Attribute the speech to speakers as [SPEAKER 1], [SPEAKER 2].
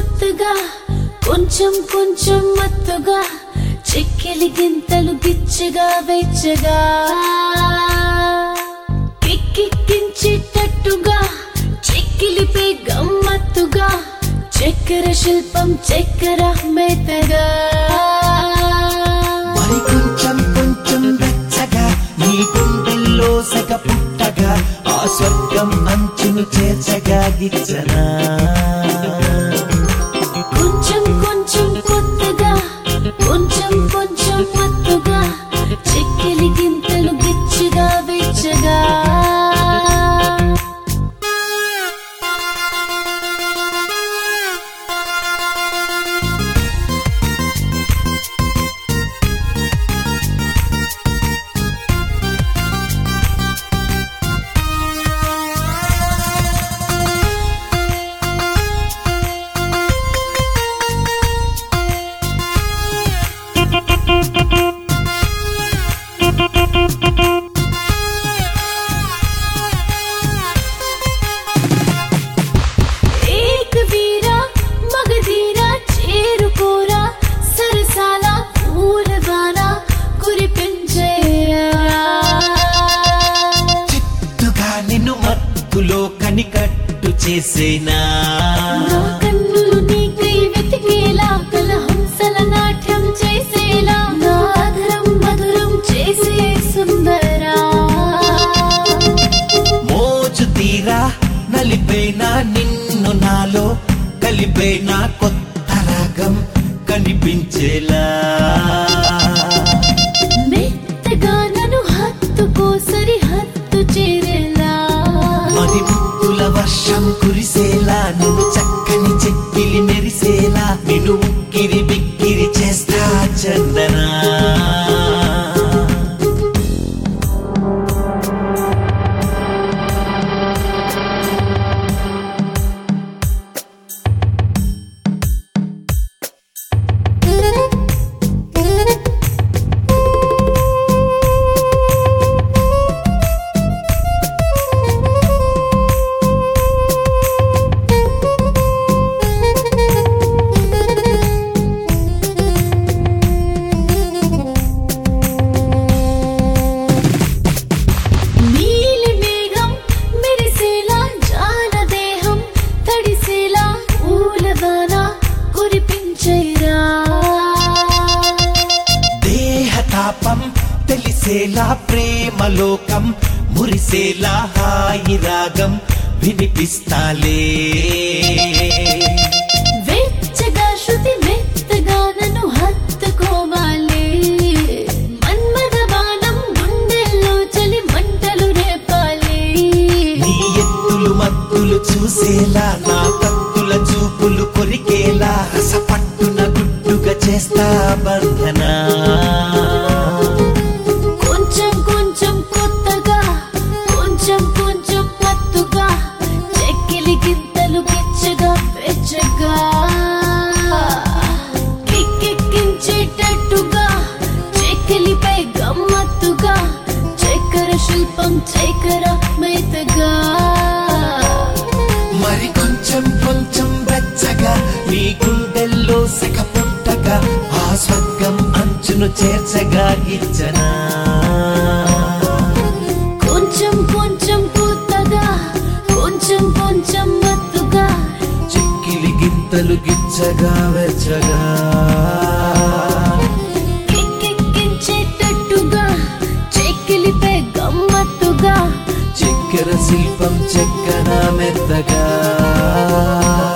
[SPEAKER 1] కొత్తగా కొంచెం కొంచెం మత్తుగా చెక్కిలి గింతలు గిచ్చగా వెచ్చగా కిక్కించేటట్టుగా చెక్కిలిపై గమ్మత్తుగా చక్కెర శిల్పం చక్కెర మెత్తగా
[SPEAKER 2] మరి కొంచెం కొంచెం వెచ్చగా నీ గుండెల్లో సగ పుట్టగా ఆ స్వర్గం అంచును చేర్చగా గిచ్చనా
[SPEAKER 1] కొంచెం కొంచెం కొత్తగా కొంచెం కొంచెం మత్తుగా చెక్కిలి గింతలు గిచ్చగా వెచ్చగా ఏక వీరా మగధీరా చేరుకోరా సరసాల పూలవాన కురిపించేరా
[SPEAKER 2] చిత్తుగా నిన్ను మత్తులో కనికట్టు చేసేనా
[SPEAKER 1] నా కన్నులు నీకై వెతికేలా కలహంసల నాట్యం చేసేలా నా ఆదరం మధురం చేసే సుందరా
[SPEAKER 2] మోజు తీరా నలిపేనా నిన్ను నాలో కలిపేనా కొత్త రాగం కనిపించేలా
[SPEAKER 1] మెత్తగా నన్ను హత్తుకో సరిహద్దు చేరేలా
[SPEAKER 2] మరి ముత్తుల వర్షం కురిసేలా నిన్ను చక్కని చెక్కిలి మెరిసేలా నిన్ను ఉక్కిరి బిక్కిరి చేస్తా చందనా
[SPEAKER 1] నీలి మేఘం మెరిసేలా జాన దేహం తడిసేలా ఊలవాన కురిపించేరా
[SPEAKER 2] దేహతాపం తెలిసేలా ప్రేమలోకం మురిసేలా హాయి రాగం వినిపిస్తాలే
[SPEAKER 1] వెచ్చగా శృతి మెత్తగా నన్ను హత్తుకోవాలి మన్మథ బాణం గుండెల్లో చలి మంటలు రేపాలి
[SPEAKER 2] నీ ఎత్తులు మత్తులు చూసేలా నా కత్తుల చూపులు కొరికేలా రసపట్టున గుట్టుగా చేస్తా బంధనా
[SPEAKER 1] కొంచెం కొంచెం కొత్తగా కొంచెం కొంచెం మత్తుగా చెక్కిలి గింతలు గిచ్చగా వెచ్చగా కిక్కించేటట్టుగా చెక్కిలిపై గమ్మత్తుగా చక్కెర శిల్పం చక్కెర మెత్తగా
[SPEAKER 2] మరి కొంచెం కొంచెం వెచ్చగా నీ గుండెల్లో సగ పుట్టగా ఆ స్వర్గం అంచును చేర్చగా ఇచ్చనా
[SPEAKER 1] కొంచెం కొంచెం కొత్తగా కొంచెం కొంచెం మత్తుగా
[SPEAKER 2] చిక్కిలి గింతలు గిచ్చగా వెచ్చగా
[SPEAKER 1] కిక్కించేటట్టుగా చెక్కిలిపై గమ్మత్తుగా
[SPEAKER 2] చక్కెర శిల్పం చెక్కన మెత్తగా